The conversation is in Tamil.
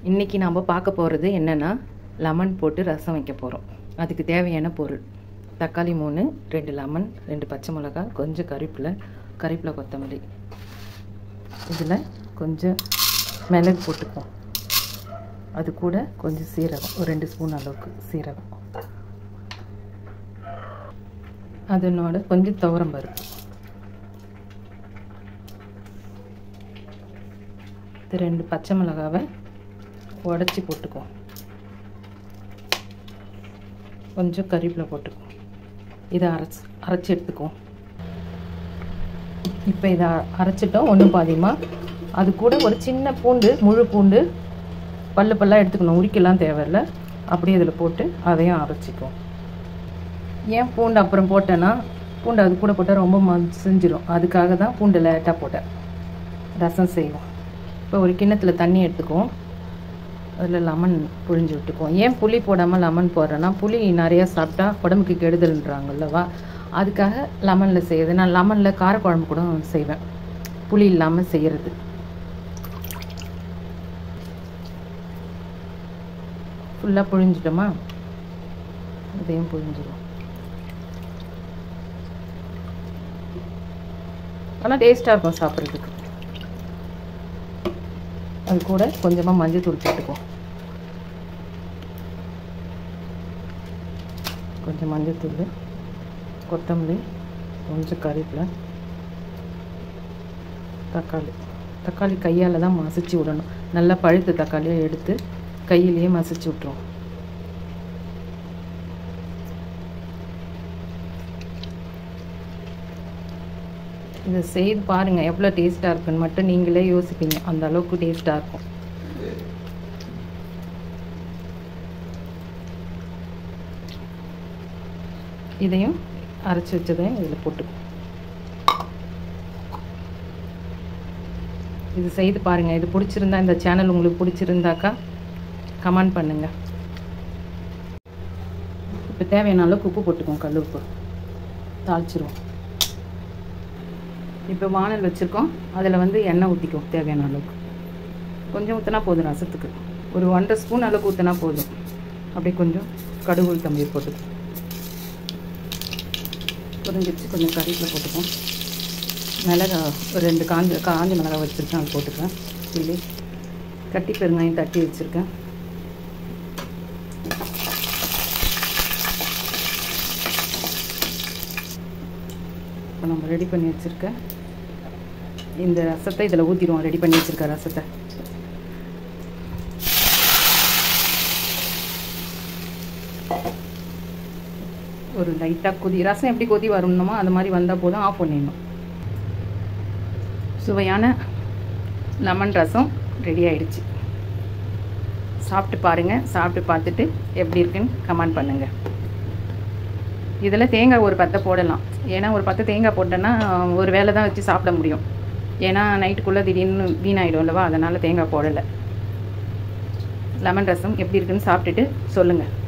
இன்றைக்கி நாம் பார்க்க போகிறது என்னென்னா லெமன் போட்டு ரசம் வைக்க போகிறோம் அதுக்கு தேவையான பொருள் தக்காளி மூணு ரெண்டு லெமன் ரெண்டு பச்சை மிளகாய் கொஞ்சம் கறிப்பில் கறிப்பிலை கொத்தமல்லி இதில் கொஞ்சம் மிளகு போட்டுக்குவோம் அது கூட கொஞ்சம் சீரகம் ஒரு ரெண்டு ஸ்பூன் அளவுக்கு சீரகம் அதனோட கொஞ்சம் துவரம் பருப்பு இது ரெண்டு பச்சை மிளகாவை உடச்சி போட்டுக்குவோம் கொஞ்சம் கறிவேப்பிலை போட்டுக்குவோம் இதை அரைச்சி அரைச்சி எடுத்துக்குவோம் இப்போ இதை அரைச்சிட்டோம் ஒன்றும் பாதியமாக அது கூட ஒரு சின்ன பூண்டு முழு பூண்டு பல்லு பல்லாக எடுத்துக்கணும் உரிக்கலாம் தேவையில்லை அப்படியே இதில் போட்டு அதையும் அரைச்சிக்குவோம் ஏன் பூண்டு அப்புறம் போட்டேன்னா பூண்டு அது கூட போட்டால் ரொம்ப மசிஞ்சிரும் அதுக்காக தான் பூண்டு லேட்டாக போட்டேன் ரசம் செய்வோம் இப்போ ஒரு கிண்ணத்தில் தண்ணி எடுத்துக்குவோம் அதில் லெமன் புழிஞ்சு விட்டுக்குவோம் ஏன் புளி போடாமல் லெமன் போடுறேன்னா புளி நிறையா சாப்பிட்டா உடம்புக்கு கெடுதல்ன்றாங்கல்லவா அதுக்காக லெமனில் செய்யுது நான் லெமனில் காரக்குழம்பு கூட செய்வேன் புளி இல்லாமல் செய்கிறது ஃபுல்லாக புழிஞ்சிட்டோமா இதையும் புழிஞ்சிடும் ஆனால் டேஸ்ட்டாக இருக்கும் சாப்பிட்றதுக்கு அது கூட கொஞ்சமாக மஞ்சள் தூள் போட்டுக்குவோம் கொஞ்சம் மஞ்சள் தூள் கொத்தமல்லி கொஞ்சம் கறிவேப்பிலை தக்காளி தக்காளி கையால் தான் மசிச்சு விடணும் நல்லா பழுத்த தக்காளியை எடுத்து கையிலேயே மசிச்சு விட்ருவோம் இதை செய்து பாருங்கள் எவ்வளோ டேஸ்ட்டாக இருக்குன்னு மட்டும் நீங்களே யோசிப்பீங்க அந்த அளவுக்கு டேஸ்ட்டாக இருக்கும் இதையும் அரைச்சி வச்சதையும் இதில் போட்டுக்கும் இது செய்து பாருங்கள் இது பிடிச்சிருந்தா இந்த சேனல் உங்களுக்கு பிடிச்சிருந்தாக்கா கமெண்ட் பண்ணுங்கள் இப்போ தேவையான அளவுக்கு உப்பு போட்டுக்குவோம் கல் உப்பு தாளிச்சிருவோம் இப்போ வானல் வச்சுருக்கோம் அதில் வந்து எண்ணெய் ஊற்றிக்குவோம் தேவையான அளவுக்கு கொஞ்சம் ஊற்றினா போதும் ரசத்துக்கு ஒரு ஒன்றரை ஸ்பூன் அளவுக்கு ஊற்றினா போதும் அப்படியே கொஞ்சம் கடுகு உளுத்தம்பயிர் போட்டுக்குவோம் புரிஞ்சிச்சு கொஞ்சம் கறிவேப்பிலை போட்டுப்போம் மிளகா ஒரு ரெண்டு காஞ்ச காஞ்ச மிளகா வச்சுருக்கேன் அது போட்டுக்கிறேன் இல்லை கட்டி பெருங்காயம் தட்டி வச்சுருக்கேன் இப்போ நம்ம ரெடி பண்ணி வச்சுருக்க இந்த ரசத்தை இதில் ஊற்றிடுவோம் ரெடி பண்ணி வச்சுருக்க ரசத்தை ஒரு லைட்டாக கொதி ரசம் எப்படி கொதி வரணுமோ அது மாதிரி வந்தால் போதும் ஆஃப் பண்ணிடணும் சுவையான லெமன் ரசம் ரெடி ஆயிடுச்சு சாப்பிட்டு பாருங்கள் சாப்பிட்டு பார்த்துட்டு எப்படி இருக்குன்னு கமெண்ட் பண்ணுங்கள் இதில் தேங்காய் ஒரு பத்தை போடலாம் ஏன்னா ஒரு பத்து தேங்காய் போட்டேன்னா ஒரு வேலை தான் வச்சு சாப்பிட முடியும் ஏன்னா நைட்டுக்குள்ளே திடீர்னு வீணாயிடும் அல்லவா அதனால் தேங்காய் போடலை லெமன் ரசம் எப்படி இருக்குன்னு சாப்பிட்டுட்டு சொல்லுங்கள்